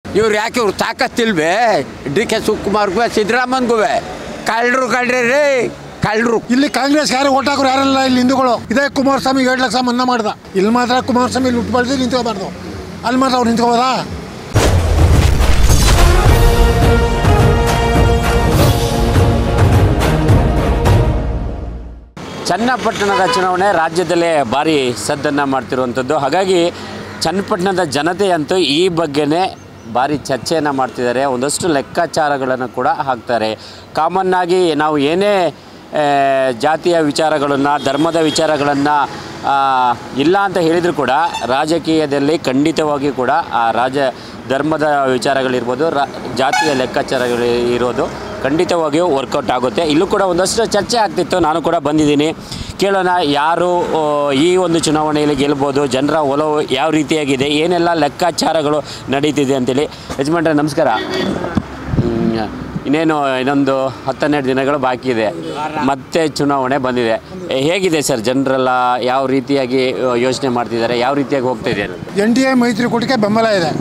ಇವ್ರು ಯಾಕೆ ಇವ್ರು ತಾಕತ್ತಿಲ್ವೇ ಡಿ ಕೆ ಶಿವಕುಮಾರ್ಗೂ ಸಿದ್ದರಾಮನ್ಗೂ ಕಳ್ಳರು ಕಳ್ರಿ ರೀ ಕಳ್ಳರು ಇಲ್ಲಿ ಕಾಂಗ್ರೆಸ್ ಯಾರು ಓಟ್ ಹಾಕೋರು ಯಾರೆಲ್ಲ ಇಲ್ಲಿ ಹಿಂದೂಗಳು ಇದೇ ಕುಮಾರಸ್ವಾಮಿ ಎರಡು ಲಕ್ಷ ಮನ್ನಾ ಮಾಡ್ದ ಇಲ್ಲಿ ಮಾತ್ರ ಕುಮಾರಸ್ವಾಮಿ ಲುಟ್ಟು ಬಳ್ದು ನಿಂತ್ಕೋಬಾರ್ದು ಅಲ್ಲಿ ಮಾತ್ರ ಅವ್ರು ನಿಂತ್ಕೋಬೋದಾ ಚನ್ನಪಟ್ಟಣದ ಚುನಾವಣೆ ರಾಜ್ಯದಲ್ಲೇ ಭಾರಿ ಸದ್ದನ್ನು ಮಾಡ್ತಿರುವಂಥದ್ದು ಹಾಗಾಗಿ ಚನ್ನಪಟ್ಟಣದ ಜನತೆಯಂತೂ ಈ ಬಗ್ಗೆನೇ ಭಾರಿ ಚರ್ಚೆಯನ್ನು ಮಾಡ್ತಿದ್ದಾರೆ ಒಂದಷ್ಟು ಲೆಕ್ಕಾಚಾರಗಳನ್ನು ಕೂಡ ಹಾಕ್ತಾರೆ ಕಾಮನ್ ಆಗಿ ನಾವು ಏನೇ ಆ, ಜಾತಿಯ ವಿಚಾರಗಳನ್ನು ಧರ್ಮದ ವಿಚಾರಗಳನ್ನು ಇಲ್ಲ ಅಂತ ಹೇಳಿದರೂ ಕೂಡ ರಾಜಕೀಯದಲ್ಲಿ ಖಂಡಿತವಾಗಿ ಕೂಡ ಆ ರಾಜ ಧರ್ಮದ ವಿಚಾರಗಳಿರ್ಬೋದು ರಾ ಜಾತಿಯ ಲೆಕ್ಕಾಚಾರಗಳು ಇರೋದು ಖಂಡಿತವಾಗಿಯೂ ವರ್ಕೌಟ್ ಆಗುತ್ತೆ ಇಲ್ಲೂ ಕೂಡ ಒಂದಷ್ಟು ಚರ್ಚೆ ಆಗ್ತಿತ್ತು ನಾನು ಕೂಡ ಬಂದಿದ್ದೀನಿ ಕೇಳೋಣ ಯಾರು ಆ, ಈ ಒಂದು ಚುನಾವಣೆಯಲ್ಲಿ ಗೆಲ್ಬೋದು ಜನರ ಒಲವು ಯಾವ ರೀತಿಯಾಗಿದೆ ಏನೆಲ್ಲ ಲೆಕ್ಕಾಚಾರಗಳು ನಡೀತಿದೆ ಅಂತೇಳಿ ಯಜಮಾನ್ರೆ ನಮಸ್ಕಾರ ಹ್ಮ್, ಇನ್ನೇನು ಇನ್ನೊಂದು ಹತ್ತನ್ನೆರಡು ದಿನಗಳು ಬಾಕಿ ಇದೆ ಮತ್ತೆ ಚುನಾವಣೆ ಬಂದಿದೆ ಹೇಗಿದೆ ಸರ್ ಜನರೆಲ್ಲ ಯಾವ ರೀತಿಯಾಗಿ ಆ, ಯೋಚನೆ ಮಾಡ್ತಿದ್ದಾರೆ ಯಾವ ರೀತಿಯಾಗಿ ಹೋಗ್ತಾ ಇದೆ ಅನ್ನೋದು? ಎನ್ ಡಿ ಎ ಮೈತ್ರಿಕೂಟಕ್ಕೆ ಬೆಂಬಲ ಇದೆ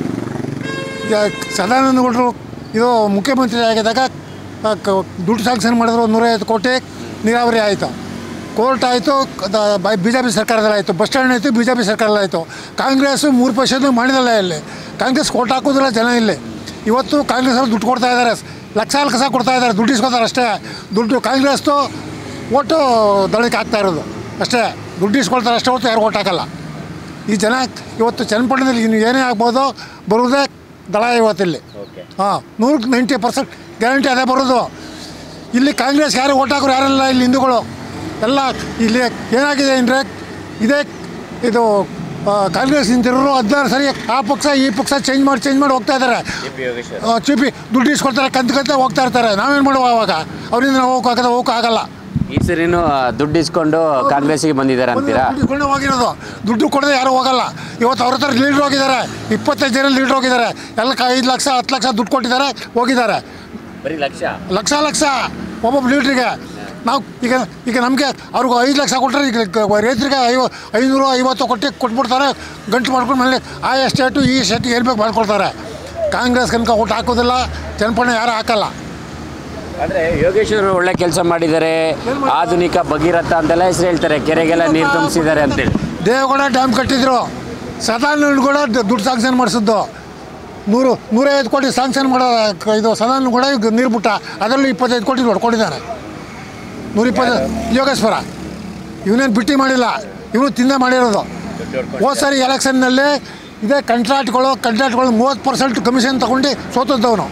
ಈಗ ಸದಾನಂದ ಗೌಡರು ಇದು ಮುಖ್ಯಮಂತ್ರಿ ಆಗಿದ್ದಾಗ ಆ, ಕ- ದುಡ್ಡು ಸ್ಯಾಂಕ್ಷನ್ ಮಾಡಿದ್ರು ನೂರೈವತ್ತು ಕೋಟಿ ನೀರಾವರಿ ಆಯಿತು ಕೋರ್ಟ್ ಆಯಿತು ಬಿ ಜೆ ಪಿ ಸರ್ಕಾರದಲ್ಲಿ ಆಯಿತು ಬಸ್ ಸ್ಟ್ಯಾಂಡ್ ಆಯಿತು ಬಿ ಜೆ ಪಿ ಸರ್ಕಾರದಲ್ಲಿ ಆಯಿತು ಕಾಂಗ್ರೆಸ್ಸು ಮೂರು ಪರ್ಸೆಂಟ್ ಮಾಡಿದಲ್ಲ ಇಲ್ಲಿ ಕಾಂಗ್ರೆಸ್ ಕೋರ್ಟ್ ಹಾಕೋದಿಲ್ಲ ಜನ ಇಲ್ಲಿ ಇವತ್ತು ಕಾಂಗ್ರೆಸ್ ಅವ್ರು ದುಡ್ಡು ಕೊಡ್ತಾ ಇದ್ದಾರೆ ಲಕ್ಷಾಲ್ ಕಸ ಕೊಡ್ತಾ ಇದ್ದಾರೆ ದುಡ್ಡು ಇಸ್ಕೊತಾರೆ ಅಷ್ಟೇ ದುಡ್ಡು ಕಾಂಗ್ರೆಸ್ದು ಓಟು ದಳಕ್ಕೆ ಹಾಕ್ತಾ ಇರೋದು ಅಷ್ಟೇ ದುಡ್ಡು ಇಸ್ಕೊಳ್ತಾರೆ ಅಷ್ಟೇ ಹೊತ್ತು ಯಾರು ಓಟ್ ಹಾಕಲ್ಲ ಈ ಜನ ಇವತ್ತು ಚನ್ನಪಟ್ಟಣದಲ್ಲಿ ಇನ್ನು ಏನೇ ಆಗ್ಬೋದು ಬರುವುದೇ ದಳ ಇವತ್ತಿಲ್ಲಿ ಹಾಂ ನೂರಕ್ಕೆ ನೈಂಟಿ ಪರ್ಸೆಂಟ್ ಗ್ಯಾರಂಟಿ ಅದೇ ಬರೋದು ಇಲ್ಲಿ ಕಾಂಗ್ರೆಸ್ ಯಾರು ಓಟ್ ಹಾಕೋರು ಯಾರೆಲ್ಲ ಇಲ್ಲಿ ಹಿಂದೂಗಳು ಎಲ್ಲ ಇಲ್ಲಿ ಏನಾಗಿದೆ ಅಂದರೆ ಇದೇ ಇದು ಆ, ಕಾಂಗ್ರೆಸ್ ನಿಂತಿರೋರು ಹದಿನಾರು ಸರಿ ಆ ಪಕ್ಷ ಈ ಪಕ್ಷ ಚೇಂಜ್ ಮಾಡಿ ಚೇಂಜ್ ಮಾಡಿ ಹೋಗ್ತಾ ಇದ್ದಾರೆ ಚುಪಿ ದುಡ್ಡು ಇಸ್ಕೊಳ್ತಾರೆ ಕಂತು ಕಂತ ಹೋಗ್ತಾ ಇರ್ತಾರೆ ನಾವೇನು ಮಾಡುವ ಅವಾಗ ಅವರಿಂದ ನಾವು ಹೋಗೋಕ್ಕಾಗದ ಹೋಗೋಕ್ಕಾಗಲ್ಲ ಈ ಸರಿನೂ ಆ, ದುಡ್ಡು ಇಸ್ಕೊಂಡು ಕಾಂಗ್ರೆಸ್ಸಿಗೆ ಬಂದಿದ್ದಾರೆ ಅಂತೀರಾ ದುಡ್ಡು ಇಸ್ಕೊಂಡೇ ಹೋಗಿರೋದು ದುಡ್ಡು ಕೊಡದೆ ಯಾರು ಹೋಗಲ್ಲ ಇವತ್ತು ಅವ್ರ ಹತ್ರ ಲೀಡ್ರ್ ಹೋಗಿದ್ದಾರೆ ಇಪ್ಪತ್ತೈದು ಜನ ಲೀಡ್ರ್ ಹೋಗಿದ್ದಾರೆ ಎಲ್ಲ ಐದು ಲಕ್ಷ ಹತ್ತು ಲಕ್ಷ ದುಡ್ಡು ಕೊಟ್ಟಿದ್ದಾರೆ ಹೋಗಿದ್ದಾರೆ ಬರೀ ಲಕ್ಷ ಲಕ್ಷ ಲಕ್ಷ ಒಬ್ಬೊಬ್ಬ ಲೀಡ್ರಿಗೆ ನಾವು ಈಗ ಈಗ ನಮಗೆ ಅವ್ರಿಗೆ ಐದು ಲಕ್ಷ ಕೊಟ್ಟರೆ ಈಗ ಗ- ರೈತರಿಗೆ ಐವ ಐನೂರು ಐವತ್ತು ಕೊಟ್ಟು ಕೊಟ್ಬಿಡ್ತಾರೆ ಗಂಟು ಮಾಡ್ಕೊಂಡು ಮೇಲೆ ಆ ಎಸ್ಟೇಟು ಈ ಎಸ್ಟೇಟಿಗೆ ಏರ್ಬೇಕು ಮಾಡ್ಕೊಳ್ತಾರೆ ಕಾಂಗ್ರೆಸ್ ಕನಕ ಓಟ್ ಹಾಕೋದಿಲ್ಲ ಚನ್ನಪಣ್ಣ ಯಾರು ಹಾಕಲ್ಲ ಅಂದರೆ ಯೋಗೇಶ್ವರ್ ಒಳ್ಳೆ ಕೆಲಸ ಮಾಡಿದ್ದಾರೆ ಆಧುನಿಕ ಭಗೀರಥ ಅಂತೆಲ್ಲ ಹೆಸರು ಹೇಳ್ತಾರೆ ಕೆರೆಗೆಲ್ಲ ನೀರು ತುಂಬಿಸಿದ್ದಾರೆ ಅಂತೇಳಿ ದೇವಗೌಡ ಡ್ಯಾಮ್ ಕಟ್ಟಿದ್ರು ಸದಾನಂದ ಕೂಡ ದುಡ್ಡು ಸ್ಯಾಂಕ್ಷನ್ ಮಾಡಿಸಿದ್ದು ನೂರು ನೂರೈವತ್ತು ಕೋಟಿ ಸ್ಯಾಂಕ್ಷನ್ ಮಾಡೋ ಕ- ಇದು ಸದಾನಂದ ಕೂಡ ಈಗ ನೀರು ಬಿಟ್ಟ ಅದರಲ್ಲೂ ಇಪ್ಪತ್ತೈದು ಕೋಟಿ ಹೊಡ್ಕೊಂಡಿದ್ದಾನೆ ನೂರ ಇಪ್ಪತ್ತು ಯೋಗೇಶ್ವರ ಇವನೇನು ಬಿಟ್ಟಿ ಮಾಡಿಲ್ಲ ಇವನು ತಿಂದೆ ಮಾಡಿರೋದು ಹೋದ ಸಾರಿ ಎಲೆಕ್ಷನ್ನಲ್ಲಿ ಇದೇ ಕಂಟ್ರಾಕ್ಟ್ಗಳು ಕಂಟ್ರಾಕ್ಟ್ಗಳು ಮೂವತ್ತು ಪರ್ಸೆಂಟ್ ಕಮಿಷನ್ ತೊಗೊಂಡು ಸೋತದ್ದವನು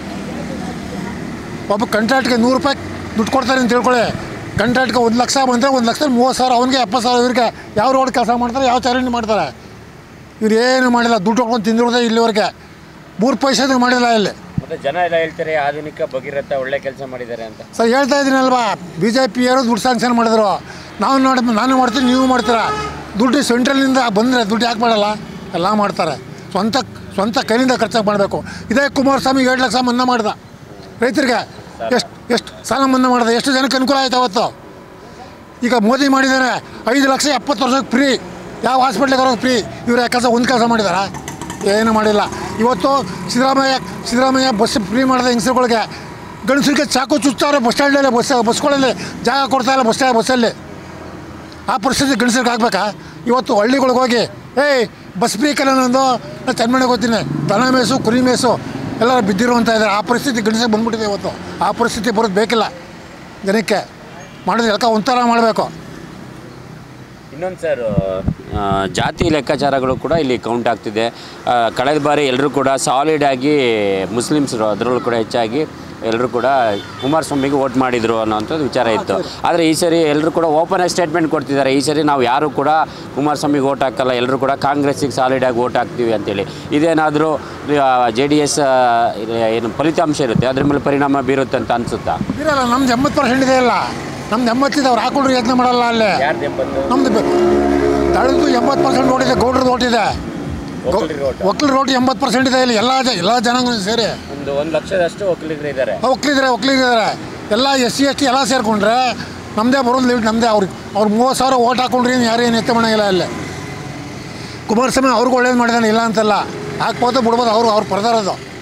ಒಬ್ಬ ಕಂಟ್ರಾಕ್ಟ್ಗೆ ನೂರು ರೂಪಾಯಿ ದುಡ್ಡು ಕೊಡ್ತಾರೆ ಅಂತ ತಿಳ್ಕೊಳ್ಳಿ ಕಂಟ್ರಾಕ್ಟ್ಗೆ ಒಂದು ಲಕ್ಷ ಬಂದರೆ ಒಂದು ಲಕ್ಷ ಮೂವತ್ತು ಸಾವಿರ ಅವನಿಗೆ ಎಪ್ಪತ್ತು ಸಾವಿರ ಇವ್ರಿಗೆ ಯಾವ ರೋಡ್ ಕೆಲಸ ಮಾಡ್ತಾರೆ ಯಾವ ಚರಂಡಿ ಮಾಡ್ತಾರೆ ಇವ್ರು ಏನು ಮಾಡಿಲ್ಲ ದುಡ್ಡು ಹೊಡ್ಕೊಂಡು ತಿಂದಿರೋದೇ ಇಲ್ಲಿವರೆಗೆ ಮೂರು ಪೈಸೆ ಮಾಡಿಲ್ಲ ಇಲ್ಲಿ ಮತ್ತೆ ಜನ ಎಲ್ಲ ಹೇಳ್ತಾರೆ ಆಧುನಿಕ ಭಗೀರಥ ಒಳ್ಳೆ ಕೆಲಸ ಮಾಡಿದ್ದಾರೆ ಅಂತ ಸರ್ ಹೇಳ್ತಾ ಇದ್ದೀನಲ್ವಾ ಬಿ ಜೆ ಪಿ ಯಾರು ದುಡ್ಡು ಸ್ಯಾಂಕ್ಷನ್ ಮಾಡಿದ್ರು ನಾವು ನೋಡಿ ನಾನು ಮಾಡ್ತೀನಿ ನೀವು ಮಾಡ್ತೀರಾ ದುಡ್ಡು ಸೆಂಟ್ರಲ್ನಿಂದ ಬಂದರೆ ದುಡ್ಡು ಯಾಕೆ ಮಾಡಲ್ಲ ಎಲ್ಲ ಮಾಡ್ತಾರೆ ಸ್ವಂತ ಸ್ವಂತ ಕೈಯಿಂದ ಖರ್ಚಾಗಿ ಮಾಡಬೇಕು ಇದೇ ಕುಮಾರಸ್ವಾಮಿ ಎರಡು ಲಕ್ಷ ಮನ್ನಾ ಮಾಡ್ದ ರೈತರಿಗೆ ಎಷ್ಟು ಎಷ್ಟು ಸಾಲ ಮನ್ನಾ ಮಾಡ್ದೆ ಎಷ್ಟು ಜನಕ್ಕೆ ಅನುಕೂಲ ಆಯ್ತು ಅವತ್ತು ಈಗ ಮೋದಿ ಮಾಡಿದ್ದಾರೆ ಐದು ಲಕ್ಷ ಎಪ್ಪತ್ತು ವರ್ಷಕ್ಕೆ ಫ್ರೀ ಯಾವ ಹಾಸ್ಪಿಟ್ಲಿಗೆ ಹೋಗೋಕೆ ಫ್ರೀ ಇವ್ರು ಕೆಲಸ ಒಂದು ಕೆಲಸ ಮಾಡಿದಾರಾ ಏನು ಮಾಡಿಲ್ಲ ಇವತ್ತು ಸಿದ್ದರಾಮಯ್ಯ ಸಿದ್ದರಾಮಯ್ಯ ಬಸ್ ಫ್ರೀ ಮಾಡಿದ ಹೆಂಗಸರುಗಳಿಗೆ ಗಂಡಸರಿಗೆ ಚಾಕು ಚುಚ್ತಾರೆ ಬಸ್ ಸ್ಟ್ಯಾಂಡಲ್ಲಿ ಬಸ್ ಬಸ್ಗಳಲ್ಲಿ ಜಾಗ ಕೊಡ್ತಾ ಇಲ್ಲ ಬಸ್ ಸ್ಟ್ಯಾಂಡ್ ಬಸ್ಸಲ್ಲಿ ಆ ಪರಿಸ್ಥಿತಿ ಗಂಡಸರಿಗೆ ಆಗ್ಬೇಕಾ ಇವತ್ತು ಹಳ್ಳಿಗಳಿಗೆ ಹೋಗಿ ಏಯ್ ಬಸ್ ಫ್ರೀ ಕಲನೊಂದು ನಾನು ಚನ್ಮನೆಗೆ ಹೋಗ್ತೀನಿ ದನ ಮೇಸು ಕುರಿ ಮೇಸು ಎಲ್ಲ ಬಿದ್ದಿರುವಂಥ ಇದ್ದಾರೆ ಆ ಪರಿಸ್ಥಿತಿ ಗಂಡಸಿಗೆ ಬಂದ್ಬಿಟ್ಟಿದೆ ಇವತ್ತು ಆ ಪರಿಸ್ಥಿತಿ ಬರೋದು ಬೇಕಿಲ್ಲ ಜನಕ್ಕೆ ಮಾಡಿದ್ರೆ ಯಾಕೆ ಒಂಥರ ಮಾಡಬೇಕು ಇನ್ನೊಂದು ಸರ್ ಜಾತಿ ಲೆಕ್ಕಾಚಾರಗಳು ಕೂಡ ಇಲ್ಲಿ ಕೌಂಟ್ ಆಗ್ತಿದೆ ಆ, ಕಳೆದ ಬಾರಿ ಎಲ್ಲರೂ ಕೂಡ ಸಾಲಿಡ್ ಆಗಿ ಮುಸ್ಲಿಮ್ಸರು ಅದರಲ್ಲೂ ಕೂಡ ಹೆಚ್ಚಾಗಿ ಎಲ್ಲರೂ ಕೂಡ ಕುಮಾರಸ್ವಾಮಿಗೆ ವೋಟ್ ಮಾಡಿದರು ಅನ್ನೋಂಥದ್ದು ವಿಚಾರ ಇತ್ತು ಆದರೆ ಈ ಸರಿ ಎಲ್ಲರೂ ಕೂಡ ಓಪನ್ ಆಗಿ ಸ್ಟೇಟ್ಮೆಂಟ್ ಕೊಡ್ತಿದ್ದಾರೆ ಈ ಸರಿ ನಾವು ಯಾರು ಕೂಡ ಕುಮಾರಸ್ವಾಮಿಗೆ ವೋಟ್ ಹಾಕಲ್ಲ ಎಲ್ಲರೂ ಕೂಡ ಕಾಂಗ್ರೆಸ್ಸಿಗೆ ಸಾಲಿಡ್ ಆಗಿ ವೋಟ್ ಹಾಕ್ತೀವಿ ಅಂತೇಳಿ ಇದೇನಾದರೂ ಜೆ ಡಿ ಎಸ್ ಏನು ಫಲಿತಾಂಶ ಇರುತ್ತೆ ಅದ್ರ ಮೇಲೆ ಪರಿಣಾಮ ಬೀರುತ್ತೆ ಅಂತ ಅನಿಸುತ್ತಾ ಇರಲ್ಲ ನಮ್ದು ಎಂಬತ್ತು ಪರ್ಸೆಂಟ್ ಇದೆ ಇಲ್ಲ ನಮ್ದು ಎಂಬತ್ತಿದೆ ಅವ್ರು ಹಾಕೊಂಡ್ರು ಯತ್ನ ಮಾಡಲ್ಲ ಅಲ್ಲಿ ನಮ್ದು ತಳದು ಎಂಬತ್ತು ಪರ್ಸೆಂಟ್ ಓಟಿದೆ ಗೌಡ್ರದ್ದು ಓಟಿದೆ ಒಕ್ಕಲು ರೋಟಿ ಎಂಬತ್ತು ಪರ್ಸೆಂಟ್ ಇದೆ ಇಲ್ಲಿ ಎಲ್ಲ ಜ- ಎಲ್ಲ ಜನಾಂಗ ಸೇರಿ ಒಂದು ಒಂದು ಲಕ್ಷದಷ್ಟು ಒಕ್ಕಲಿಗರು ಇದ್ದಾರೆ ಒಕ್ಕಲಿದ್ರೆ ಒಕ್ಕಲಿಗಿದ್ದಾರೆ ಎಲ್ಲ ಎಸ್ ಸಿ ಎಸ್ ಟಿ ಎಲ್ಲ ಸೇರಿಕೊಂಡ್ರೆ ನಮ್ಮದೇ ಬರೋದು ಲೀಡ್ ನಮ್ಮದೇ ಅವ್ರಿಗೆ ಅವ್ರು ಮೂವತ್ತು ಸಾವಿರ ಓಟ್ ಹಾಕೊಂಡ್ರಿ ಯಾರು ಏನು ಎತ್ತ ಮಾಡಂಗಿಲ್ಲ ಅಲ್ಲಿ ಕುಮಾರಸ್ವಾಮಿ ಅವ್ರಿಗೆ ಒಳ್ಳೇದು ಮಾಡಿದಾನೆ ಇಲ್ಲ ಅಂತಲ್ಲ ಹಾಕ್ಬೋದು ಬಿಡ್ಬೋದು ಅವ್ರು ಅವ್ರು ಪರದಾರದು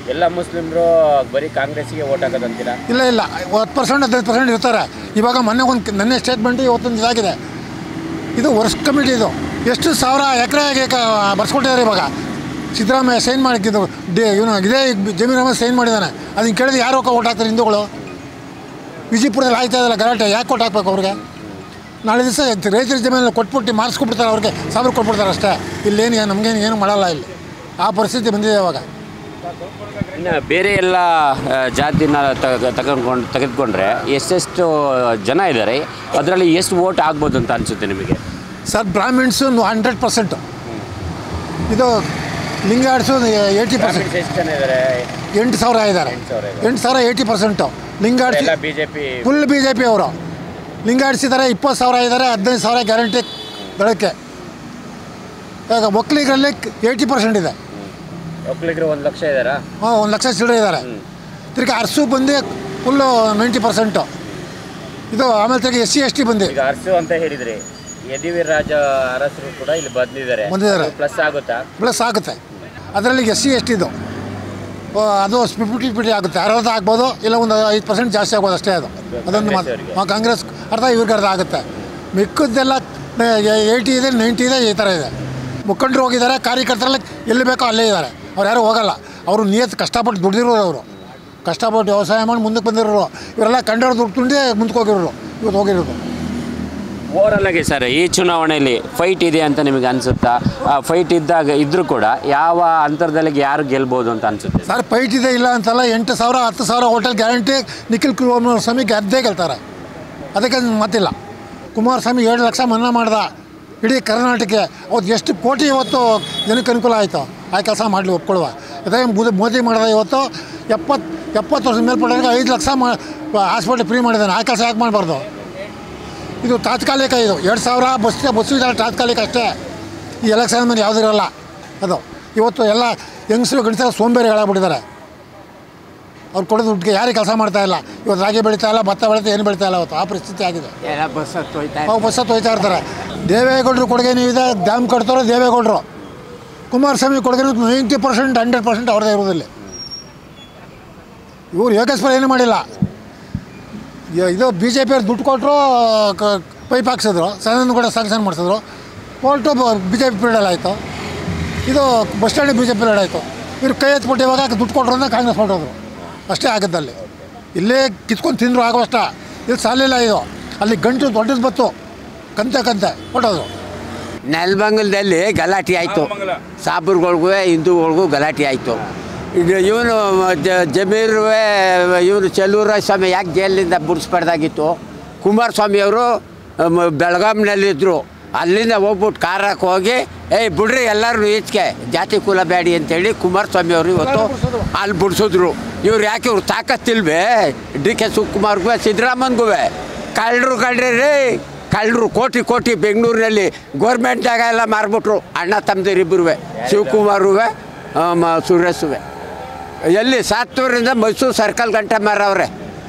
ಎಲ್ಲ ಮುಸ್ಲಿಮ್ರು ಬರೀ ಕಾಂಗ್ರೆಸ್ಗೆ ಓಟ್ ಹಾಕೋದಂತೀರಾ ಇಲ್ಲ ಇಲ್ಲ ಹತ್ತು ಪರ್ಸೆಂಟ್ ಹದಿನೈದು ಪರ್ಸೆಂಟ್ ಇರ್ತಾರೆ ಇವಾಗ ಮೊನ್ನೆ ಒಂದು ನನ್ನ ಸ್ಟೇಟ್ಮೆಂಟ್ ಇವತ್ತೊಂದು ಇದಾಗಿದೆ ಇದು ವರ್ಷ ಕಮಿಟಿ ಇದು ಎಷ್ಟು ಸಾವಿರ ಎಕರೆಗೆ ಬರ್ಸ್ಕೊಟ್ಟಿದ್ದಾರೆ ಇವಾಗ ಸಿದ್ದರಾಮಯ್ಯ ಸೈನ್ ಮಾಡಿದ್ದು ಡಿ ಇವನು ಇದೇ ಜಮೀನ್ ಸೈನ್ ಮಾಡಿದ್ದಾನೆ ಅದನ್ನು ಕೇಳಿದ್ರೆ ಯಾರು ಓಟ್ ಹಾಕ್ತಾರೆ ಹಿಂದೂಗಳು ವಿಜಯಪುರದಲ್ಲಿ ಆಯ್ತಾ ಇದಲ್ಲ ಗಲಾಟೆ ಯಾಕೆ ಕೊಟ್ಟು ಹಾಕ್ಬೇಕು ಅವ್ರಿಗೆ ನಾಳೆ ದಿವಸ ರೈತರ ಜಮೀನಲ್ಲಿ ಕೊಟ್ಬಿಟ್ಟು ಮಾರ್ಸ್ಕೊಬಿಡ್ತಾರೆ ಅವ್ರಿಗೆ ಸಾವಿರ ಕೊಟ್ಬಿಡ್ತಾರೆ ಅಷ್ಟೇ ಇಲ್ಲೇನು ನಮಗೇನು ಏನು ಮಾಡಲ್ಲ ಇಲ್ಲಿ ಆ ಪರಿಸ್ಥಿತಿ ಬಂದಿದೆ ಇವಾಗ ಇನ್ನು ಬೇರೆ ಎಲ್ಲ ಆ, ಜಾತಿನ ತಗ ತಗೊಂಡ್ಕೊಂಡು ತೆಗೆದುಕೊಂಡ್ರೆ ಎಷ್ಟೆಷ್ಟು ಜನ ಇದ್ದಾರೆ ಅದರಲ್ಲಿ ಎಷ್ಟು ಓಟ್ ಆಗ್ಬೋದು ಅಂತ ಅನಿಸುತ್ತೆ ನಿಮಗೆ ಸರ್ ಬ್ರಾಹ್ಮಿಣ್ಸು ಹಂಡ್ರೆಡ್ ಪರ್ಸೆಂಟು ಇದು ಲಿಂಗಾಡ್ಸು ಏಯ್ಟಿ ಪರ್ಸೆಂಟ್ ಎಷ್ಟು ಜನ ಇದ್ದಾರೆ ಎಂಟು ಸಾವಿರ ಇದ್ದಾರೆ ಎಂಟು ಸಾವಿರ ಇದ್ದಾರೆ. ಎಂಟು ಸಾವಿರ ಏಯ್ಟಿ ಪರ್ಸೆಂಟು ಲಿಂಗಾಡ್ಸಿ ಎಲ್ಲ B J P full B J P ಅವರು ಲಿಂಗಾಡ್ಸಿದ್ದಾರೆ ಇಪ್ಪತ್ತು ಸಾವಿರ ಇದ್ದಾರೆ ಹದಿನೈದು ಸಾವಿರ ಗ್ಯಾರಂಟಿ ದಳಕ್ಕೆ ಇವಾಗ ಒಕ್ಕಲಿಗರಲ್ಲಿ ಏಯ್ಟಿ ಪರ್ಸೆಂಟ್ ಇದೆ ಒಕ್ಕಲಿಗರು ಒಂದು ಲಕ್ಷ ಇದ್ದಾರಾ ಹಾಂ ಒಂದು ಲಕ್ಷ ಚಿಲ್ಲರೆ ಇದ್ದಾರೆ ತಿರ್ಗಿ ಅರ್ಸು ಬಂದು ಫುಲ್ಲು ನೈಂಟಿ ಪರ್ಸೆಂಟು ಇದು ಆಮೇಲೆ ತಿರ್ಗಿ ಎಸ್ ಸಿ ಎಸ್ ಟಿ ಬಂದು ಈಗ ಅರಸು ಅಂತ ಹೇಳಿದ್ರಿ ಯದಿವೀರ್ ರಾಜ ಅರಸರು ಕೂಡ ಇಲ್ಲಿ ಬಂದಿದ್ದಾರೆ ಬಂದಿದ್ದಾರೆ. ಪ್ಲಸ್ ಆಗುತ್ತಾ ಪ್ಲಸ್ ಆಗುತ್ತೆ ಅದರಲ್ಲಿ ಎಸ್ ಸಿ ಎಸ್ ಟಿದು ಅದು ಫಿಫ್ಟಿ ಫಿಫ್ಟಿ ಆಗುತ್ತೆ ಅರ್ಧ ಆಗ್ಬೋದು ಇಲ್ಲ ಒಂದು ಐದು ಪರ್ಸೆಂಟ್ ಜಾಸ್ತಿ ಆಗ್ಬೋದು ಅಷ್ಟೇ ಅದು ಅದೊಂದು ಮಾತು ಕಾಂಗ್ರೆಸ್ಸವ್ರಿಗೆ. ಹಾಂ ಕಾಂಗ್ರೆಸ್ ಅರ್ಧ ಇವ್ರಿಗೆ ಅರ್ಧ ಆಗುತ್ತೆ ಮಿಕ್ಕದ್ದೆಲ್ಲ ಏಯ್ಟಿ ಇದೆ ನೈಂಟಿ ಇದೆ ಈ ಥರ ಇದೆ ಮುಖಂಡರು ಹೋಗಿದ್ದಾರೆ ಕಾರ್ಯಕರ್ತರೆಲ್ಲ ಎಲ್ಲಿ ಬೇಕೋ ಅಲ್ಲೇ ಇದ್ದಾರೆ ಅವ್ರು ಯಾರು ಹೋಗಲ್ಲ ಅವರು ನಿಯತ್ ಕಷ್ಟಪಟ್ಟು ದುಡ್ದಿರೋರು ಅವರು ಕಷ್ಟಪಟ್ಟು ವ್ಯವಸಾಯ ಮಾಡಿ ಮುಂದಕ್ಕೆ ಬಂದಿರೋರು ಇವರೆಲ್ಲ ಕಂಡವ್ರು ದುಡ್ಡು ತುಂಡಿ ಮುಂದಕ್ಕೆ ಹೋಗಿರೋರು ಇವತ್ತು ಹೋಗಿರೋದು ಓವರಲ್ ಆಗಿ ಸರ್ ಈ ಚುನಾವಣೆಯಲ್ಲಿ ಫೈಟ್ ಇದೆ ಅಂತ ನಿಮಗೆ ಅನ್ಸುತ್ತಾ ಫೈಟ್ ಇದ್ದಾಗ ಇದ್ರೂ ಕೂಡ ಯಾವ ಅಂತರದಲ್ಲಿ ಯಾರು ಗೆಲ್ಬೋದು ಅಂತ ಅನ್ಸುತ್ತೆ ಸರ್ ಫೈಟ್ ಇದೆ ಇಲ್ಲ ಅಂತಲ್ಲ ಎಂಟು ಸಾವಿರ ಹತ್ತು ಸಾವಿರ ಹೋಟೆಲ್ ಗ್ಯಾರಂಟಿ ನಿಖಿಲ್ ಕುಮಾರಸ್ವಾಮಿ ಗೆದ್ದೇ ಗೆಲ್ತಾರೆ ಅದಕ್ಕೆ ಮತ್ತಿಲ್ಲ ಕುಮಾರಸ್ವಾಮಿ ಏಳು ಲಕ್ಷ ಮನ್ನಾ ಮಾಡ್ದ ಇಡೀ ಕರ್ನಾಟಕಕ್ಕೆ ಅವತ್ತು ಎಷ್ಟು ಕೋಟಿ ಇವತ್ತು ಜನಕ್ಕೆ ಅನುಕೂಲ ಆಯಿತು ಆ ಕೆಲಸ ಮಾಡಲಿ ಒಪ್ಕೊಳ್ಳುವ ಅದೇ ಮೋದಿ ಮೋದಿ ಮಾಡಿದ ಇವತ್ತು ಎಪ್ಪತ್ತು ಎಪ್ಪತ್ತು ವರ್ಷದ ಮೇಲ್ಪಟ್ಟವ್ರಿಗೆ ಐದು ಲಕ್ಷ ಮಾ ಹಾಸ್ಪಿಟ್ಲ್ ಫ್ರೀ ಮಾಡಿದ್ದಾನೆ ಆ ಕೆಲಸ ಯಾಕೆ ಮಾಡಬಾರ್ದು ಇದು ತಾತ್ಕಾಲಿಕ ಇದು ಎರಡು ಸಾವಿರ ಬಸ್ ಬಸ್ಸು ಇದ್ದಾರೆ ತಾತ್ಕಾಲಿಕ ಅಷ್ಟೇ ಈ ಎಲೆಕ್ಷನ್ ಮೇಲೆ ಯಾವುದೂ ಇರಲ್ಲ ಅದು ಇವತ್ತು ಎಲ್ಲ ಹೆಂಗಸರು ಗಂಡಸರು ಸೋಂಬೇರಿಗಳಾಗ್ಬಿಟ್ಟಿದ್ದಾರೆ ಅವ್ರು ಕೊಡೋದು ದುಡ್ಡಿಗೆ ಯಾರು ಕೆಲಸ ಮಾಡ್ತಾ ಇಲ್ಲ ಇವತ್ತು ರಾಗಿ ಬೆಳೀತಾ ಇಲ್ಲ ಭತ್ತ ಬೆಳೀತಾ ಏನು ಬೆಳೀತಾ ಇಲ್ಲ ಇವತ್ತು ಆ ಪರಿಸ್ಥಿತಿ ಆಗಿದೆ ಎಲ್ಲ ಬಸ್ ಹತ್ತು ಹೋಯ್ತಾ ಅವು ಬಸ್ ಹತ್ತು ಹೋಯ್ತಾ ಇರ್ತಾರೆ ದೇವೇಗೌಡರು ಕೊಡುಗೆ ಇದೆ ಡ್ಯಾಮ್ ಕಟ್ತಾರೋ ದೇವೇಗೌಡರು ಕುಮಾರಸ್ವಾಮಿ ಕೊಡುಗೆ ನೈಂಟಿ ಪರ್ಸೆಂಟ್ ಹಂಡ್ರೆಡ್ ಪರ್ಸೆಂಟ್ ಅವ್ರದ್ದೇ ಇರೋದಿಲ್ಲ ಇವ್ರು ಯೋಗೇಶ್ವರ ಏನು ಮಾಡಿಲ್ಲ ಯ- ಇದು ಬಿ ಜೆ ಪಿಯವ್ರು ದುಡ್ಡು ಕೊಟ್ಟರು ಪೈಪ್ ಹಾಕ್ಸಿದ್ರು ಸದನ ಕೂಡ ಸ್ಯಾಂಕ್ಷನ್ ಮಾಡಿಸಿದ್ರು court B J P period ಆಯಿತು ಇದು bus stand B J P period ಆಯಿತು ಇವ್ರು ಕೈ ಎತ್ಬಿಟ್ಟು ಇವಾಗ ದುಡ್ಡು ಕೊಟ್ಟರು ಅಂತ ಕಾಂಗ್ರೆಸ್ ಹೊರಟೋದ್ರು ಅಷ್ಟೇ ಆಗಿದ್ದಲ್ಲಿ ಇಲ್ಲೇ ಕಿತ್ಕೊಂಡು ತಿಂದರು ಆಗೋಷ್ಟ ಇಲ್ಲಿ ಸಾಲಿಲ್ಲ ಇದು ಅಲ್ಲಿ ಗಂಟು ದೊಡ್ಡದು ಬತ್ತು ಕಂತೆ ಕಂತೆ ಹೊಟ್ಟೋದ್ರು ನೆಲಮಂಗಲದಲ್ಲಿ ಗಲಾಟೆ ಆಯಿತು ಸಾಬ್ರುಗಳಿಗೂ ಹಿಂದೂಗಳಿಗೂ ಗಲಾಟೆ ಆಯಿತು ಇದು ಇವನು ಜಮೀರು ಇವನು ಚೆಲ್ಲೂರ ಸ್ವಾಮಿ ಯಾಕೆ ಜೈಲಿಂದ ಬಿಡಿಸ್ಬಾರ್ದಾಗಿತ್ತು ಕುಮಾರಸ್ವಾಮಿಯವರು ಬೆಳಗಾಂನಲ್ಲಿದ್ದರು ಅಲ್ಲಿಂದ ಹೋಗ್ಬಿಟ್ಟು ಕಾರಕ್ಕೆ ಹೋಗಿ ಏಯ್ ಬಿಡ್ರಿ ಎಲ್ಲರೂ ಈಚೆಗೆ ಜಾತಿ ಕುಲ ಬ್ಯಾಡಿ ಅಂತೇಳಿ ಕುಮಾರಸ್ವಾಮಿ ಅವರು ಇವತ್ತು ಅಲ್ಲಿ ಬಿಡಿಸಿದ್ರು ಇವ್ರು ಯಾಕೆ ಇವ್ರು ತಾಕತ್ತಿಲ್ವೇ ಡಿ ಕೆ ಶಿವಕುಮಾರ್ಗೂ ಸಿದ್ದರಾಮನ್ಗೂ ಕಳ್ಳರು ಕಳ್ರಿ ರೀ ಕಳ್ಳರು ಕೋಟಿ ಕೋಟಿ ಬೆಂಗಳೂರಿನಲ್ಲಿ ಗೋರ್ಮೆಂಟ್ ಜಾಗ ಎಲ್ಲ ಮಾರ್ಬಿಟ್ರು ಅಣ್ಣ ತಮ್ಮದಿರಿಬ್ಬರು ಶಿವಕುಮಾರು ಸುರೇಶುವೆ ಎಲ್ಲಿ ಸಾತ್ತೂರಿಂದ ಮೈಸೂರು ಸರ್ಕಲ್ ಗಂಟೆ ಮಾರವ್ರೆ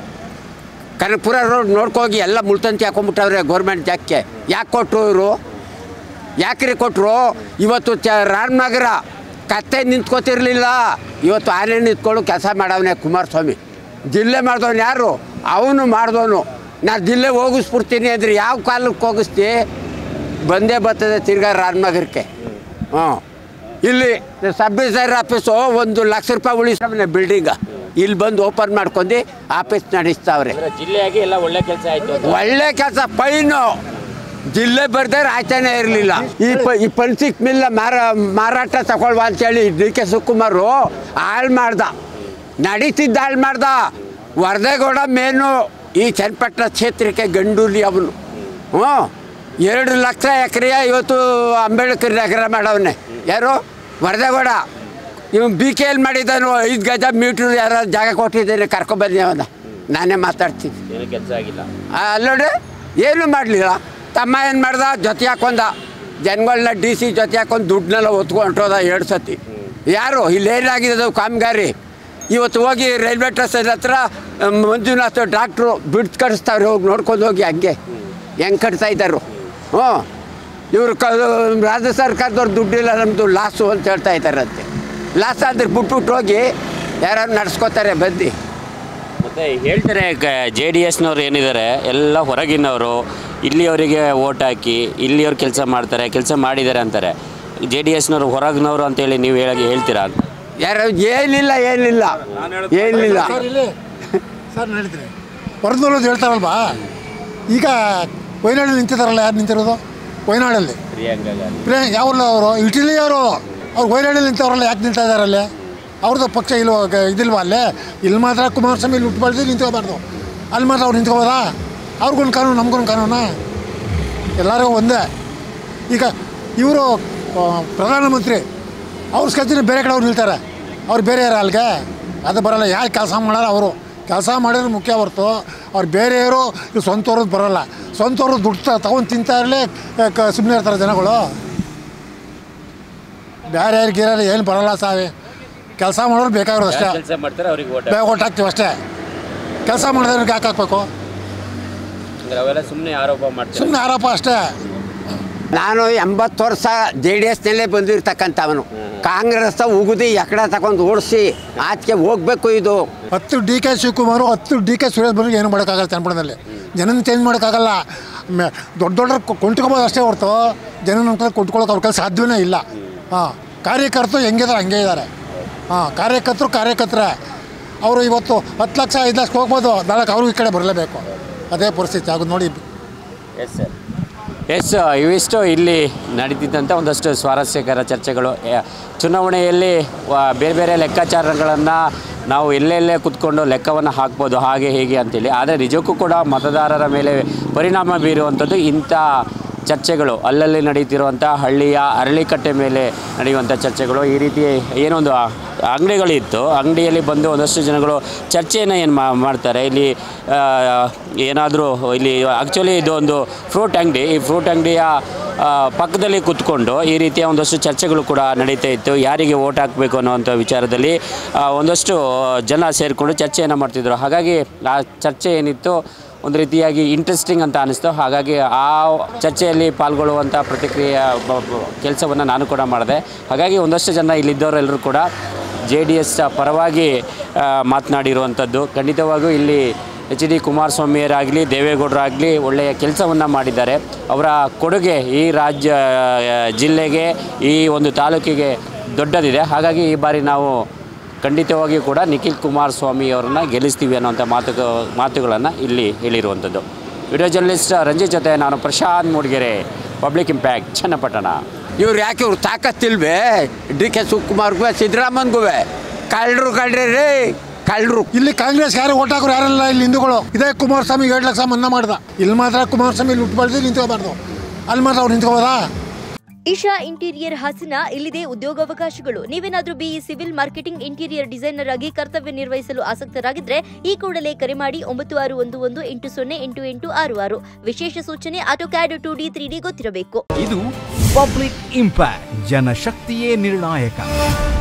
ಕನಕಪುರ ರೋಡ್ ನೋಡ್ಕೋಗಿ ಎಲ್ಲ ಮುಳ್ತಂತಿ ಹಾಕೊಂಡ್ಬಿಟ್ಟವ್ರೆ ಗೌರ್ಮೆಂಟ್ ಜಾಗಕ್ಕೆ ಯಾಕೆ ಕೊಟ್ಟರು ಇವರು ಯಾಕ್ರಿ ಕೊಟ್ಟರು ಇವತ್ತು ಚ ರಾಮನಗರ ಕತ್ತೆ ನಿಂತ್ಕೋತಿರ್ಲಿಲ್ಲ ಇವತ್ತು ಆನೆ ನಿಂತ್ಕೊಂಡು ಕೆಲಸ ಮಾಡವನೆ ಕುಮಾರಸ್ವಾಮಿ ಜಿಲ್ಲೆ ಮಾಡ್ದವನು ಯಾರು ಅವನು ಮಾಡ್ದವನು ನಾ ಜಿಲ್ಲೆ ಹೋಗಿಸ್ಬಿಡ್ತೀನಿ ಅಂದರೆ ಯಾವ ಕಾಲಕ್ಕೆ ಹೋಗಿಸ್ತಿ ಬಂದೇ ಬರ್ತದೆ ತಿರ್ಗಾ ರಾಮನಗರಕ್ಕೆ ಹಾಂ ಇಲ್ಲಿ ಸಬ್ ರಿಜಿಸ್ಟರ್ ಆಫೀಸು ಒಂದು ಲಕ್ಷ ರೂಪಾಯಿ ಉಳಿಸ್ತಾವನೆ ಬಿಲ್ಡಿಂಗ್ ಇಲ್ಲಿ ಬಂದು ಓಪನ್ ಮಾಡ್ಕೊಂಡು ಆಫೀಸ್ ನಡೆಸ್ತಾವ್ರೆ ಜಿಲ್ಲೆಯಾಗಿ ಎಲ್ಲ ಒಳ್ಳೆ ಕೆಲಸ ಆಯ್ತು ಒಳ್ಳೆ ಕೆಲಸ ಪೈನು ಜಿಲ್ಲೆ ಬರ್ದಾರೆ ಆಯ್ತಾನೆ ಇರಲಿಲ್ಲ ಈ ಪ ಈ ಪನ್ಸಿಕ್ ಮಿಲ್ಲ ಮಾರ ಮಾರಾಟ ತಗೊಳ್ವಾ ಅಂತೇಳಿ ಡಿ ಕೆ ಶಿವಕುಮಾರು ಹಾಳು ಮಾಡ್ದ ನಡೀತಿದ್ದ ಹಾಳು ಮಾಡ್ದ ವರದೇಗೌಡ ಮೇನು ಈ ಚನ್ನಪಟ್ಟಣ ಕ್ಷೇತ್ರಕ್ಕೆ ಗಂಡೂಲಿ ಅವನು ಹ್ಞೂ ಎರಡು ಲಕ್ಷ ಎಕರೆ ಇವತ್ತು ಅಂಬೇಡ್ಕರ್ ನಗರ ಮಾಡವನೆ ಯಾರು ವರದೇಗೌಡ ಇವನು ಬಿ ಕೆ ಎಲ್ ಮಾಡಿದ್ದಾನು ಐದು ಗಜ ಮೀಟ್ರ್ ಯಾರು ಜಾಗ ಕೊಟ್ಟಿದ್ದೇನೆ ಕರ್ಕೊಬನ್ನಿ ಅವನ ನಾನೇ ಮಾತಾಡ್ತೀನಿ ಏನು ಕೆಲಸ ಆಗಿಲ್ಲ ಅಲ್ಲೋಡಿ ಏನು ಮಾಡಲಿಲ್ಲ ತಮ್ಮ ಏನು ಮಾಡ್ದ ಜೊತೆ ಹಾಕೊಂಡ ಜನಗಳನ್ನ ಡಿ ಸಿ ಜೊತೆ ಹಾಕೊಂಡು ದುಡ್ಡನ್ನೆಲ್ಲ ಹೊತ್ಕೊಂಡೋದ ಎರಡು ಸತಿ ಯಾರು ಇಲ್ಲಿ ಏನಾಗಿದೆ ಕಾಮಗಾರಿ ಇವತ್ತು ಹೋಗಿ ರೈಲ್ವೆ ಸ್ಟೇಷನ್ ಹತ್ರ ಮ್, ಮಂಜುನಾಥ್ ಡಾಕ್ಟ್ರು ಬಿಡ್ಸ್ ಕಳಿಸ್ತಾವ್ರೆ ಹೋಗಿ ನೋಡ್ಕೊಂಡು ಹೋಗಿ ಹಂಗೆ ಹೆಂಗೆ ಕಟ್ತಾ ಇದ್ದಾರು ಹ್ಞೂ ಇವರು ಕ ರಾಜ್ಯ ಸರ್ಕಾರದವ್ರು ದುಡ್ಡಿಲ್ಲ ನಮ್ಮದು ಲಾಸು ಅಂತ ಹೇಳ್ತಾ ಇದ್ದಾರಂತೆ ಲಾಸ್ ಅಂದ್ರೆ ಬಿಟ್ಬಿಟ್ಟು ಹೋಗಿ ಯಾರು ನಡ್ಸ್ಕೊತಾರೆ ಬಂದು ಮತ್ತೆ ಹೇಳ್ತಾರೆ ಜೆ ಡಿ ಎಸ್ನವ್ರು ಏನಿದ್ದಾರೆ ಎಲ್ಲ ಹೊರಗಿನವರು ಇಲ್ಲಿಯವರಿಗೆ ಓಟ್ ಹಾಕಿ ಇಲ್ಲಿಯವ್ರು ಕೆಲಸ ಮಾಡ್ತಾರೆ ಕೆಲಸ ಮಾಡಿದ್ದಾರೆ ಅಂತಾರೆ ಜೆ ಡಿ ಎಸ್ನವ್ರು ಹೊರಗಿನವರು ಅಂತೇಳಿ ನೀವು ಹೇಳಿ ಹೇಳ್ತೀರಾ ಯಾರು ಏನಿಲ್ಲ ಏನಿಲ್ಲ ಏನಿಲ್ಲ ಸರ್ ಇಲ್ಲಿ ಸರ್ ನಡೀತೀನಿ ಹೊರದಲ್ಲೋದು ಹೇಳ್ತಾರಲ್ವಾ ಈಗ ವಯನಾಡಲ್ಲಿ ನಿಂತಿದ್ದಾರಲ್ಲ ಯಾರು ನಿಂತಿರೋದು ವಯನಾಡಲ್ಲಿ ಪ್ರಿಯಾಂಕಾ ಗಾಂಧಿ ಪ್ರಿಯ ಯಾವ್ರಲ್ಲ ಅವರು ಇಟಲಿ ಅವರು ಅವ್ರು ವಯನಾಡಲ್ಲಿ ನಿಂತವ್ರಲ್ಲ ಯಾಕೆ ನಿಲ್ತಾ ಇದ್ದಾರಲ್ಲೇ ಅವ್ರದ್ದು ಪಕ್ಷ ಇಲ್ವ ಇದಿಲ್ವಾ ಅಲ್ಲೇ ಇಲ್ಲಿ ಮಾತ್ರ ಕುಮಾರಸ್ವಾಮಿ ಇಲ್ಲಿ ಹುಟ್ಟಬಾರ್ದು ನಿಂತ್ಕೋಬಾರ್ದು ಅಲ್ಲಿ ಮಾತ್ರ ಅವ್ರು ನಿಂತ್ಕೋಬೋದಾ ಅವ್ರಿಗೊಂದು ಕಾನೂನು ನಮ್ಗೊಂದು ಕಾನೂನಾ ಎಲ್ಲರಿಗೂ ಒಂದೇ ಈಗ ಇವರು ಪ್ರಧಾನಮಂತ್ರಿ ಅವ್ರ ಸ್ಕೆಚ್ನ ಬೇರೆ ಕಡೆ ಅವ್ರು ನಿಲ್ತಾರೆ ಅವ್ರು ಬೇರೆ ಯಾರು ಅಲ್ಲಿಗೆ ಅದು ಬರಲ್ಲ ಯಾರು ಕೆಲಸ ಮಾಡಾರ ಅವರು ಕೆಲಸ ಮಾಡಿದ್ರೆ ಮುಖ್ಯ ಹೊರ್ತು ಅವ್ರು ಬೇರೆಯವರು ಇವ್ರು ಸ್ವಂತವ್ರದ್ದು ಬರೋಲ್ಲ ಸ್ವಂತವ್ರು ದುಡ್ಡು ತಗೊಂಡು ತಿಂತಾ ಇರಲಿ ಸುಮ್ಮನೆ ಇರ್ತಾರೆ ಜನಗಳು ಬೇರೆ ಯಾರು ಗೀರ ಏನು ಬರೋಲ್ಲ ಸಾವಿ ಕೆಲಸ ಮಾಡೋರು ಬೇಕಾಗಿರೋದು ಅಷ್ಟೇ ಕೆಲಸ ಮಾಡ್ತಾರೆ ಅವ್ರಿಗೆ ಓಟ್ ಬೇಗ ಒಟ್ಟು ಹಾಕ್ತೀವಿ ಅಷ್ಟೇ ಕೆಲಸ ಮಾಡಿದವ್ರಿಗೆ ಯಾಕೆ ಹಾಕ್ಬೇಕು ಅವೆಲ್ಲ ಸುಮ್ಮನೆ ಆರೋಪ ಮಾಡ್ತಾರೆ ಸುಮ್ಮನೆ ಆರೋಪ ಅಷ್ಟೇ ನಾನು ಎಂಬತ್ತು ವರ್ಷ ಜೆ ಡಿ ಎಸ್ನಲ್ಲೇ ಬಂದಿರ್ತಕ್ಕಂಥವನು ಕಾಂಗ್ರೆಸ್ ಉಗುದಿ ಎಕಡೆ ತಗೊಂಡು ಓಡಿಸಿ ಆಚೆಗೆ ಹೋಗ್ಬೇಕು ಇದು ಹತ್ತು ಡಿ ಕೆ ಶಿವಕುಮಾರ್ ಹತ್ತು ಡಿ ಕೆ ಸುರೇಶ್ ಬಂದ್ರೆ ಏನು ಮಾಡೋಕ್ಕಾಗಲ್ಲ ಚನ್ನಪಟ್ಟಣದಲ್ಲಿ ಜನನ ಚೇಂಜ್ ಮಾಡೋಕ್ಕಾಗಲ್ಲ ಮೆ- ದೊಡ್ಡ ದೊಡ್ಡ ಕೊಂಡ್ಕೊಬೋದು ಅಷ್ಟೇ ಹೊರ್ತು ಜನ ನಮ್ಮ ಕಡೆ ಕೊಂಡ್ಕೊಳ್ಳೋಕೆ ಅವ್ರ ಕೈಲಿ ಸಾಧ್ಯವೇ ಇಲ್ಲ ಹಾಂ ಕಾರ್ಯಕರ್ತರು ಹೆಂಗಿದ್ದಾರೆ ಹಂಗೆ ಇದ್ದಾರೆ ಹಾಂ ಕಾರ್ಯಕರ್ತರು ಕಾರ್ಯಕರ್ತರೆ ಅವರು ಇವತ್ತು ಹತ್ತು ಲಕ್ಷ ಐದು ಲಕ್ಷ ಹೋಗ್ಬೋದು ನಾಲ್ಕು ಅವರು ಈ ಕಡೆ ಬರಲೇಬೇಕು ಅದೇ ಪರಿಸ್ಥಿತಿ ಆಗೋದು ನೋಡಿ ಎಸ್ ಸರ್ ಎಸ್ ಇವಿಷ್ಟು ಇಲ್ಲಿ ನಡೀತಿದ್ದಂಥ ಒಂದಷ್ಟು ಸ್ವಾರಸ್ಯಕರ ಚರ್ಚೆಗಳು ಎ, ಚುನಾವಣೆಯಲ್ಲಿ ವ- ಬೇರೆ ಬೇರೆ ಲೆಕ್ಕಾಚಾರಗಳನ್ನು ನಾವು ಎಲ್ಲೆಲ್ಲೇ ಕುತ್ಕೊಂಡು ಲೆಕ್ಕವನ್ನು ಹಾಕ್ಬೋದು ಹಾಗೆ ಹೀಗೆ ಅಂತೇಳಿ ಆದರೆ ನಿಜಕ್ಕೂ ಕೂಡ ಮತದಾರರ ಮೇಲೆ ಪರಿಣಾಮ ಬೀರುವಂಥದ್ದು ಇಂಥ ಚರ್ಚೆಗಳು ಅಲ್ಲಲ್ಲಿ ನಡೀತಿರುವಂಥ ಹಳ್ಳಿಯ ಅರಳಿಕಟ್ಟೆ ಮೇಲೆ ನಡೆಯುವಂಥ ಚರ್ಚೆಗಳು ಈ ರೀತಿ ಏನೊಂದು ಆ- ಅಂಗಡಿಗಳಿತ್ತು ಅಂಗಡಿಯಲ್ಲಿ ಬಂದು ಒಂದಷ್ಟು ಜನಗಳು ಚರ್ಚೆಯನ್ನು ಏನು ಮಾಡ್ತಾರೆ ಇಲ್ಲಿ ಏನಾದರೂ ಇಲ್ಲಿ ಆ್ಯಕ್ಚುಲಿ ಇದು ಒಂದು ಫ್ರೂಟ್ ಅಂಗಡಿ ಈ ಫ್ರೂಟ್ ಅಂಗಡಿಯ ಆ, ಪಕ್ಕದಲ್ಲಿ ಕೂತ್ಕೊಂಡು ಈ ರೀತಿಯ ಒಂದಷ್ಟು ಚರ್ಚೆಗಳು ಕೂಡ ನಡೀತಾ ಇತ್ತು ಯಾರಿಗೆ ಓಟ್ ಹಾಕಬೇಕು ಅನ್ನುವಂಥ ವಿಚಾರದಲ್ಲಿ ಆ, ಒಂದಷ್ಟು ಜನ ಸೇರಿಕೊಂಡು ಚರ್ಚೆಯನ್ನು ಮಾಡ್ತಿದ್ರು ಹಾಗಾಗಿ ಆ ಚರ್ಚೆ ಏನಿತ್ತು ಒಂದು ರೀತಿಯಾಗಿ ಇಂಟ್ರೆಸ್ಟಿಂಗ್ ಅಂತ ಅನಿಸ್ತು ಹಾಗಾಗಿ ಆ ಚರ್ಚೆಯಲ್ಲಿ ಪಾಲ್ಗೊಳ್ಳುವಂಥ ಪ್ರತಿಕ್ರಿಯೆ ಕೆಲಸವನ್ನು ನಾನು ಕೂಡ ಮಾಡಿದೆ ಹಾಗಾಗಿ ಒಂದಷ್ಟು ಜನ ಇಲ್ಲಿದ್ದವರೆಲ್ಲರೂ ಕೂಡ ಜೆ ಡಿ ಎಸ್ ಪರವಾಗಿ ಆ, ಮಾತನಾಡಿರುವಂಥದ್ದು ಖಂಡಿತವಾಗಿಯೂ ಇಲ್ಲಿ ಎಚ್ ಡಿ ಕುಮಾರಸ್ವಾಮಿಯರಾಗಲಿ ದೇವೇಗೌಡರಾಗಲಿ ಒಳ್ಳೆಯ ಕೆಲಸವನ್ನು ಮಾಡಿದ್ದಾರೆ ಅವರ ಕೊಡುಗೆ ಈ ರಾಜ್ಯ ಆ, ಜಿಲ್ಲೆಗೆ ಈ ಒಂದು ತಾಲೂಕಿಗೆ ದೊಡ್ಡದಿದೆ ಹಾಗಾಗಿ ಈ ಬಾರಿ ನಾವು ಖಂಡಿತವಾಗಿಯೂ ಕೂಡ ನಿಖಿಲ್ ಕುಮಾರಸ್ವಾಮಿ ಅವರನ್ನ ಗೆಲ್ಲಿಸ್ತೀವಿ ಅನ್ನೋಂಥ ಮಾತು ಮಾತುಗಳನ್ನು ಇಲ್ಲಿ ಹೇಳಿರುವಂಥದ್ದು ವಿಡಿಯೋ ಜರ್ನಲಿಸ್ಟ್ ರಂಜಿತ್ ಜೊತೆ ನಾನು ಪ್ರಶಾಂತ್ ಮೂಡಿಗೆರೆ ಪಬ್ಲಿಕ್ ಇಂಪ್ಯಾಕ್ಟ್ ಚನ್ನಪಟ್ಟಣ ಇವ್ರು ಯಾಕೆ ಇವ್ರು ತಾಕತ್ತಿಲ್ವೇ ಡಿ ಕೆ ಶಿವಕುಮಾರ್ಗೂ ಸಿದ್ದರಾಮನ್ಗೂ ಕಳ್ಳರು ಕಳ್ರಿ ರೀ ಕಳ್ಳರು ಇಲ್ಲಿ ಕಾಂಗ್ರೆಸ್ ಯಾರು ಓಟ್ ಹಾಕೋರು ಯಾರೆಲ್ಲ ಇಲ್ಲಿ ಹಿಂದೂಗಳು ಇದೇ ಕುಮಾರಸ್ವಾಮಿ ಎರಡು ಲಕ್ಷ ಮನ್ನಾ ಮಾಡ್ದ ಇಲ್ಲಿ ಮಾತ್ರ ಕುಮಾರಸ್ವಾಮಿ ಇಲ್ಲಿ ಹುಟ್ಟಬಾರ್ದು ನಿಂತ್ಕೋಬಾರ್ದು ಅಲ್ಲಿ ಮಾತ್ರ ಅವ್ರು ನಿಂತ್ಕೋಬೋದಾ ಇಶಾ ಇಂಟೀರಿಯರ್ ಹಾಸನ ಇಲ್ಲಿದೆ ಉದ್ಯೋಗಾವಕಾಶಗಳು ನೀವೇನಾದ್ರೂ BE civil marketing interior designer ಆಗಿ ಕರ್ತವ್ಯ ನಿರ್ವಹಿಸಲು ಆಸಕ್ತರಾಗಿದ್ರೆ ಈ ಕೂಡಲೇ ಕರೆ ಮಾಡಿ ಒಂಬತ್ತು ಆರು ಒಂದು ಒಂದು ಎಂಟು ಸೊನ್ನೆ ಎಂಟು ಎಂಟು ಆರು ಆರು ವಿಶೇಷ ಸೂಚನೆ auto cad two D three D ಗೊತ್ತಿರಬೇಕು ಇದು ಪಬ್ಲಿಕ್ ಇಂಪ್ಯಾಕ್ಟ್ ಜನಶಕ್ತಿಯೇ ನಿರ್ಣಾಯಕ